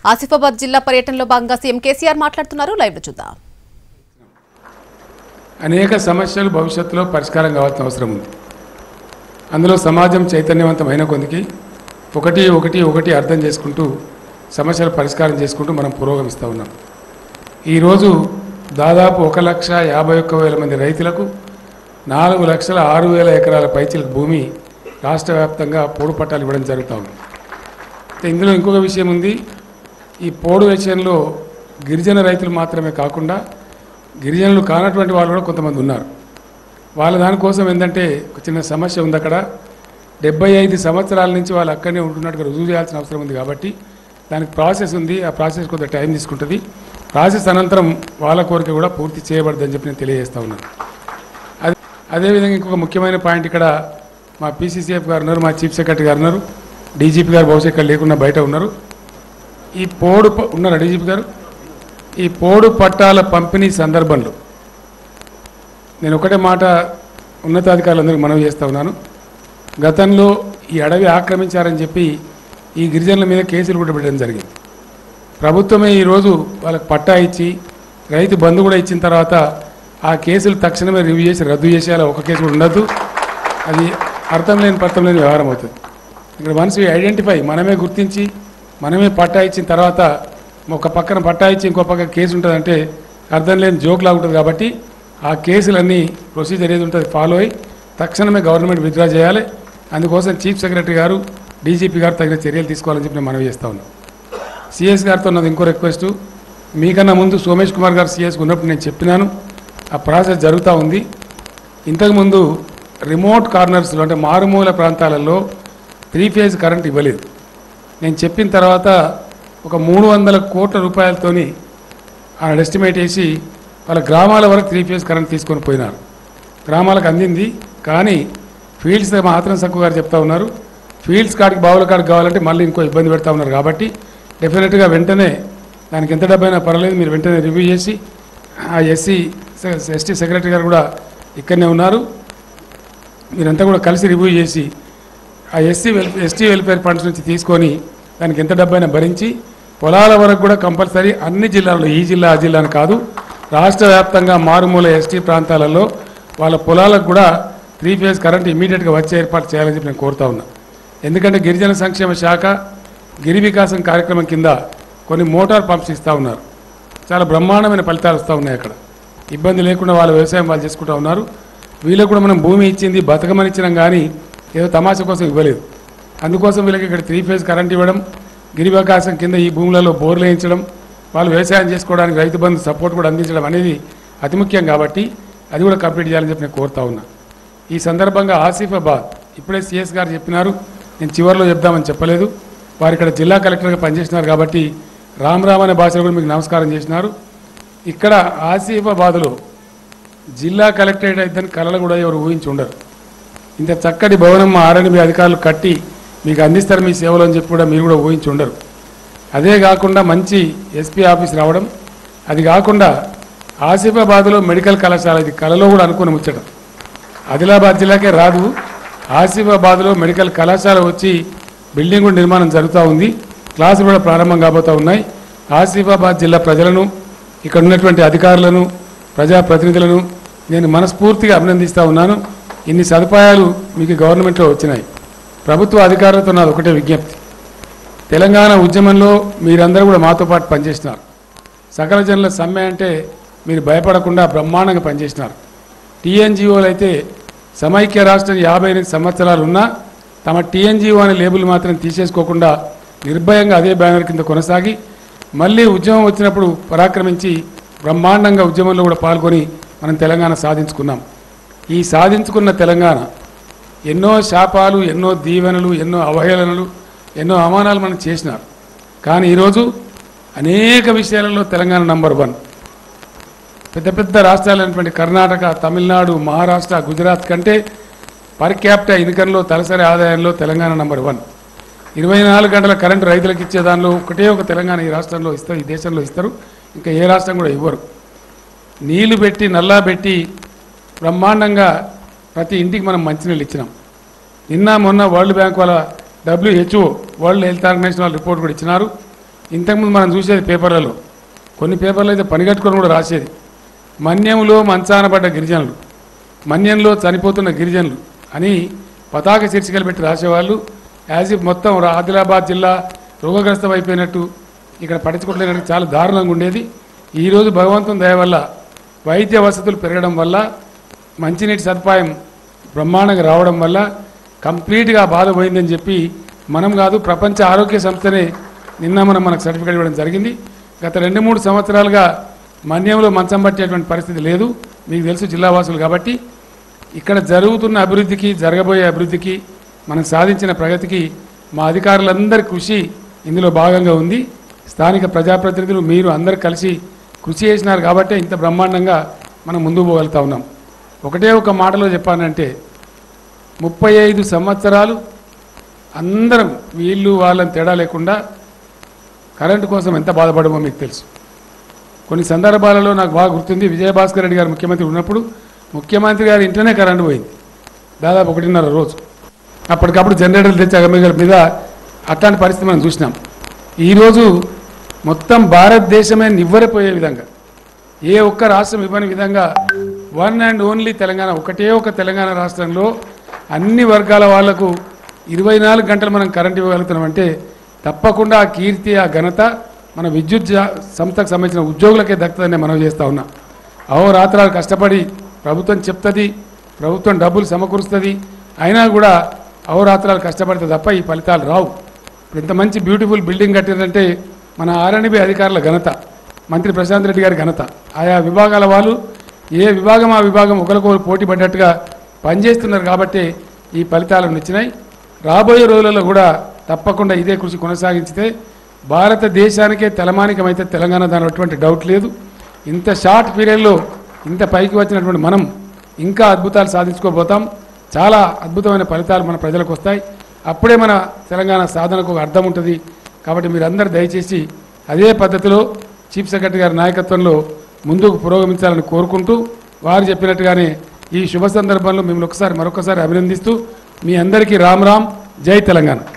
ఆసిఫాబాద్ జిల్లా పర్యటనలో భాగంగా సీఎం కేసీఆర్ మాట్లాడుతున్నారు లైవ్ లో చూద్దాం అనేక సమస్యలు భవిష్యత్తులో పరిష్కారం కావాల్సిన అవసరం ఉంది అందులో సమాజం చైతన్యవంతమైన కొందికి ఒకటి ఒకటి ఒకటి అర్థం చేసుకుంటూ సమస్యలు పరిష్కారం చేసుకుంటూ మనం పురోగమిస్తూ ఉన్నాం ఈరోజు దాదాపు ఒక లక్ష యాభై ఒక్క వేల మంది రైతులకు నాలుగు లక్షల ఆరు వేల ఎకరాల పైచిలకు భూమి రాష్ట్ర వ్యాప్తంగా పోడు పట్టాలు ఇవ్వడం జరుగుతూ ఉంది అయితే ఇందులో ఇంకొక విషయం ఉంది ఈ పోడు విషయంలో గిరిజన రైతులు మాత్రమే కాకుండా గిరిజనులు కానటువంటి వాళ్ళు కూడా కొంతమంది ఉన్నారు వాళ్ళ దానికోసం ఏంటంటే ఒక చిన్న సమస్య ఉంది అక్కడ డెబ్బై ఐదు సంవత్సరాల నుంచి వాళ్ళు అక్కడనే ఉంటున్నట్టుగా రుజువు చేయాల్సిన అవసరం ఉంది కాబట్టి దానికి ప్రాసెస్ ఉంది ఆ ప్రాసెస్ కొంత టైం తీసుకుంటుంది ప్రాసెస్ అనంతరం వాళ్ళ కోరిక కూడా పూర్తి చేయబడదని చెప్పి నేను తెలియజేస్తా ఉన్నాను అదే అదేవిధంగా ఇంకొక ముఖ్యమైన పాయింట్ ఇక్కడ మా పీసీసీఎఫ్ గారు ఉన్నారు మా చీఫ్ సెక్రటరీ గారు ఉన్నారు డీజీపీ గారు బహుశా ఇక్కడ లేకుండా బయట ఉన్నారు ఈ పోడు ప- ఉన్నారా డీజీపీ గారు ఈ పోడు పట్టాల పంపిణీ సందర్భంలో నేను ఒకటే మాట ఉన్నతాధికారులందరికీ మనవి చేస్తా ఉన్నాను గతంలో ఈ అడవి ఆక్రమించారని చెప్పి ఈ గిరిజనుల మీద కేసులు కూడా పెట్టడం జరిగింది ప్రభుత్వమే ఈరోజు వాళ్ళకి పట్టా ఇచ్చి రైతు బంధు కూడా ఇచ్చిన తర్వాత ఆ కేసులు తక్షణమే రివ్యూ చేసి రద్దు చేసి అలా ఒక కేసు కూడా ఉండద్దు అది అర్థం లేని పర్థం లేని వ్యవహారం అవుతుంది ఇక్కడ వన్స్ ఐడెంటిఫై మనమే గుర్తించి మనమే పట్టా ఇచ్చిన తర్వాత ఒక పక్కన పట్టా ఇచ్చి ఇంకో పక్క కేసు ఉంటుందంటే అర్థం లేని జోక్లా ఉంటుంది కాబట్టి ఆ కేసులన్నీ ప్రొసీజర్ ఏది ఉంటుంది ఫాలో అయ్యి తక్షణమే గవర్నమెంట్ విత్డ్రా చేయాలి అందుకోసం చీఫ్ సెక్రటరీ గారు డీజీపీ గారు తగిన చర్యలు తీసుకోవాలని చెప్పి నేను మనవి చేస్తా ఉన్నాను సిఎస్ గారితో ఉన్నది ఇంకో రిక్వెస్ట్ మీకన్నా ముందు సోమేష్ కుమార్ గారు సిఎస్కి ఉన్నప్పుడు నేను చెప్పినాను ఆ ప్రాసెస్ జరుగుతూ ఉంది ఇంతకుముందు రిమోట్ కార్నర్స్లో అంటే మారుమూల ప్రాంతాలలో త్రీ ఫేజ్ కరెంట్ ఇవ్వలేదు నేను చెప్పిన తర్వాత ఒక మూడు వందల కోట్ల రూపాయలతోని ఆయన ఎస్టిమేట్ వేసి వాళ్ళ గ్రామాల వరకు త్రీ ఫేజ్ కరెంట్ తీసుకొని పోయినారు గ్రామాలకు అందింది కానీ ఫీల్డ్స్ మాత్రం సక్కు గారు చెప్తా ఉన్నారు ఫీల్డ్స్ కాడికి బావుల కాడికి కావాలంటే మళ్ళీ ఇంకో ఇబ్బంది పెడతా ఉన్నారు కాబట్టి డెఫినెట్గా వెంటనే దానికి ఎంత డబ్బైనా పర్వాలేదు మీరు వెంటనే రివ్యూ చేసి ఆ ఎస్సీ ఎస్టీ సెక్రటరీ గారు కూడా ఇక్కడనే ఉన్నారు మీరంతా కూడా కలిసి రివ్యూ చేసి ఆ SC well ST welfare funds నుంచి తీసుకొని దానికి ఎంత డబ్బైనా భరించి పొలాల వరకు కూడా కంపల్సరీ అన్ని జిల్లాల్లో ఈ జిల్లా ఆ జిల్లా అని కాదు రాష్ట్ర వ్యాప్తంగా మారుమూల ఎస్టీ ప్రాంతాలలో వాళ్ళ పొలాలకు కూడా త్రీ ఫేజ్ కరెంట్ ఇమీడియట్గా వచ్చే ఏర్పాటు చేయాలని చెప్పి నేను కోరుతా ఉన్నా ఎందుకంటే గిరిజన సంక్షేమ శాఖ గిరి వికాసం కార్యక్రమం కింద కొన్ని మోటార్ పంప్స్ ఇస్తూ ఉన్నారు చాలా బ్రహ్మాండమైన ఫలితాలు వస్తూ ఉన్నాయి అక్కడ ఇబ్బంది లేకుండా వాళ్ళ వ్యవసాయం వాళ్ళు చేసుకుంటూ ఉన్నారు వీళ్ళకు కూడా మనం భూమి ఇచ్చింది బతకమని ఇచ్చినాం కానీ ఏదో తమాషా కోసం ఇవ్వలేదు అందుకోసం వీళ్ళకి ఇక్కడ త్రీ ఫేజ్ కరెంట్ ఇవ్వడం గిరి వికాసం కింద ఈ భూములలో బోర్లు వేయించడం వాళ్ళు వ్యవసాయం చేసుకోవడానికి రైతు బంధు సపోర్ట్ కూడా అందించడం అనేది అతి ముఖ్యం కాబట్టి అది కూడా కంప్లీట్ చేయాలని చెప్పి నేను కోరుతా ఉన్నా ఈ సందర్భంగా ఆసిఫాబాద్ ఇప్పుడే సిఎస్ గారు చెప్పినారు నేను చివరిలో చెప్దామని చెప్పలేదు వారు ఇక్కడ జిల్లా కలెక్టర్గా పనిచేసినారు కాబట్టి రామ్ రామ్ అనే భాషలో కూడా మీకు నమస్కారం చేసినారు ఇక్కడ ఆసిఫాబాద్లో జిల్లా కలెక్టరేట్ అయిద్దని కళలు కూడా ఎవరు ఊహించి ఉండరు ఇంత చక్కటి భవనం మా ఆర్ఎన్బి అధికారులు కట్టి మీకు అందిస్తారు మీ సేవలు అని చెప్పి కూడా మీరు కూడా ఊహించి ఉండరు అదే కాకుండా మంచి ఎస్పీ ఆఫీస్ రావడం అది కాకుండా ఆసిఫాబాద్లో మెడికల్ కళాశాల ఇది కళలో కూడా అనుకుని ముచ్చట ఆదిలాబాద్ జిల్లాకే రాదు ఆసిఫాబాద్లో మెడికల్ కళాశాల వచ్చి బిల్డింగ్ కూడా నిర్మాణం జరుగుతూ ఉంది క్లాసులు కూడా ప్రారంభం కాబోతూ ఉన్నాయి ఆసిఫాబాద్ జిల్లా ప్రజలను ఇక్కడ ఉన్నటువంటి అధికారులను ప్రజాప్రతినిధులను నేను మనస్ఫూర్తిగా అభినందిస్తూ ఉన్నాను ఇన్ని సదుపాయాలు మీకు గవర్నమెంట్లో వచ్చినాయి ప్రభుత్వ అధికారులతో నాది ఒకటే విజ్ఞప్తి తెలంగాణ ఉద్యమంలో మీరందరూ కూడా మాతో పాటు పనిచేసినారు సకల జనుల సమ్మె అంటే మీరు భయపడకుండా బ్రహ్మాండంగా పనిచేసినారు టీఎన్జిఓలు అయితే సమైక్య రాష్ట్రం యాభై ఎనిమిది సంవత్సరాలు ఉన్నా తమ టీఎన్జిఓ అనే లేబుల్ మాత్రం తీసేసుకోకుండా నిర్భయంగా అదే బ్యానర్ కింద కొనసాగి మళ్ళీ ఉద్యమం వచ్చినప్పుడు పరాక్రమించి బ్రహ్మాండంగా ఉద్యమంలో కూడా పాల్గొని మనం తెలంగాణ సాధించుకున్నాం ఈ సాధించుకున్న తెలంగాణ ఎన్నో శాపాలు ఎన్నో దీవెనలు ఎన్నో అవహేళనలు ఎన్నో అవమానాలు మనం చేసినారు కానీ ఈరోజు అనేక విషయాలలో తెలంగాణ నంబర్ వన్ పెద్ద పెద్ద రాష్ట్రాలైనటువంటి కర్ణాటక తమిళనాడు మహారాష్ట్ర గుజరాత్ కంటే పర్ క్యాపిటల్ ఇన్కంలో తలసరి ఆదాయంలో తెలంగాణ నంబర్ వన్ ఇరవై నాలుగు గంటల కరెంటు రైతులకు ఇచ్చే దానిలో ఒకటే ఒక తెలంగాణ ఈ రాష్ట్రంలో ఇస్తారు ఈ దేశంలో ఇస్తారు ఇంకా ఏ రాష్ట్రం కూడా ఇవ్వరు నీళ్లు పెట్టి నల్లా పెట్టి బ్రహ్మాండంగా ప్రతి ఇంటికి మనం మంచినీళ్ళు ఇచ్చినాం నిన్న మొన్న వరల్డ్ బ్యాంక్ వాళ్ళ డబ్ల్యూహెచ్ఓ వరల్డ్ హెల్త్ ఆర్గనైజేషన్ వాళ్ళు రిపోర్ట్ కూడా ఇచ్చినారు ఇంతకుముందు మనం చూసేది పేపర్లలో కొన్ని పేపర్లు అయితే పనిగట్టుకొని కూడా రాసేది మన్యంలో మంచాన పడ్డ గిరిజనులు మన్యంలో చనిపోతున్న గిరిజనులు అని పతాక శీర్షికలు పెట్టి రాసేవాళ్ళు యాజ్ ఇఫ్ మొత్తం రా- ఆదిలాబాద్ జిల్లా రోగగ్రస్తం అయిపోయినట్టు ఇక్కడ పట్టించుకోవట్లేనట్టు చాలా దారుణంగా ఉండేది ఈరోజు భగవంతుని దయ వల్ల వైద్య వసతులు పెరగడం వల్ల మంచినీటి సదుపాయం బ్రహ్మాండంగా రావడం వల్ల కంప్లీట్గా బాధ పోయిందని చెప్పి మనం కాదు ప్రపంచ ఆరోగ్య సంస్థనే నిన్న మనం మనకు సర్టిఫికేట్ ఇవ్వడం జరిగింది గత రెండు మూడు సంవత్సరాలుగా మన్యంలో మంచం పట్టేటువంటి పరిస్థితి లేదు మీకు తెలుసు జిల్లావాసులు కాబట్టి ఇక్కడ జరుగుతున్న అభివృద్ధికి జరగబోయే అభివృద్ధికి మనం సాధించిన ప్రగతికి మా అధికారులందరి కృషి ఇందులో భాగంగా ఉంది స్థానిక ప్రజాప్రతినిధులు మీరు అందరు కలిసి కృషి చేసినారు కాబట్టే ఇంత బ్రహ్మాండంగా మనం ముందుకు పోగలుగుతా ఉన్నాం ఒకటే ఒక మాటలో చెప్పానంటే ముప్పై ఐదు సంవత్సరాలు అందరం వీళ్ళు వాళ్ళని తేడా లేకుండా కరెంటు కోసం ఎంత బాధపడమో మీకు తెలుసు కొన్ని సందర్భాలలో నాకు బాగా గుర్తుంది విజయభాస్కర్ రెడ్డి గారు ముఖ్యమంత్రి ఉన్నప్పుడు ముఖ్యమంత్రి గారి ఇంట్లోనే కరెంటు పోయింది దాదాపు ఒకటిన్నర రోజు అప్పటికప్పుడు జనరేటర్లు తెచ్చి అగమిగల మీద అట్లాంటి పరిస్థితి మనం చూసినాం ఈరోజు మొత్తం భారతదేశమే నివ్వరిపోయే విధంగా ఏ ఒక్క రాష్ట్రం ఇవ్వని విధంగా వన్ అండ్ ఓన్లీ తెలంగాణ ఒకటే ఒక తెలంగాణ రాష్ట్రంలో అన్ని వర్గాల వాళ్లకు ఇరవై నాలుగు గంటలు మనం కరెంట్ ఇవ్వగలుగుతున్నామంటే తప్పకుండా ఆ కీర్తి ఆ ఘనత మన విద్యుత్ జా- సంస్థకు సంబంధించిన ఉద్యోగులకే దక్కుతుందని మనం చేస్తా ఉన్నా అహోరాత్రాలు కష్టపడి ప్రభుత్వం చెప్తుంది ప్రభుత్వం డబ్బులు సమకూరుస్తుంది అయినా కూడా అహోరాత్రాలు కష్టపడితే తప్ప ఈ ఫలితాలు రావు ఇప్పుడు ఇంత మంచి బ్యూటిఫుల్ బిల్డింగ్ కట్టారంటే మన ఆర్ఎన్బి అధికారుల ఘనత మంత్రి ప్రశాంత్ రెడ్డి గారి ఘనత ఆయా విభాగాల వాళ్ళు ఏ విభాగం ఆ విభాగం ఒకరికొకరు పోటీ పడ్డట్టుగా పనిచేస్తున్నారు కాబట్టి ఈ ఫలితాలను ఇచ్చినాయి రాబోయే రోజులలో కూడా తప్పకుండా ఇదే కృషి కొనసాగించితే భారతదేశానికే తలమానికమైతే తెలంగాణ దాని అటువంటి డౌట్ లేదు ఇంత షార్ట్ పీరియడ్లో ఇంత పైకి వచ్చినటువంటి మనం ఇంకా అద్భుతాలు సాధించుకోబోతాం చాలా అద్భుతమైన ఫలితాలు మన ప్రజలకు వస్తాయి అప్పుడే మన తెలంగాణ సాధనకు ఒక అర్థం ఉంటుంది కాబట్టి మీరందరూ దయచేసి అదే పద్ధతిలో చీఫ్ సెక్రటరీ గారి నాయకత్వంలో ముందుకు పురోగమించాలని కోరుకుంటూ వారు చెప్పినట్టుగానే ఈ శుభ సందర్భంలో మిమ్మల్ని ఒకసారి మరొకసారి అభినందిస్తూ మీ అందరికీ రామ్ రామ్ జై తెలంగాణ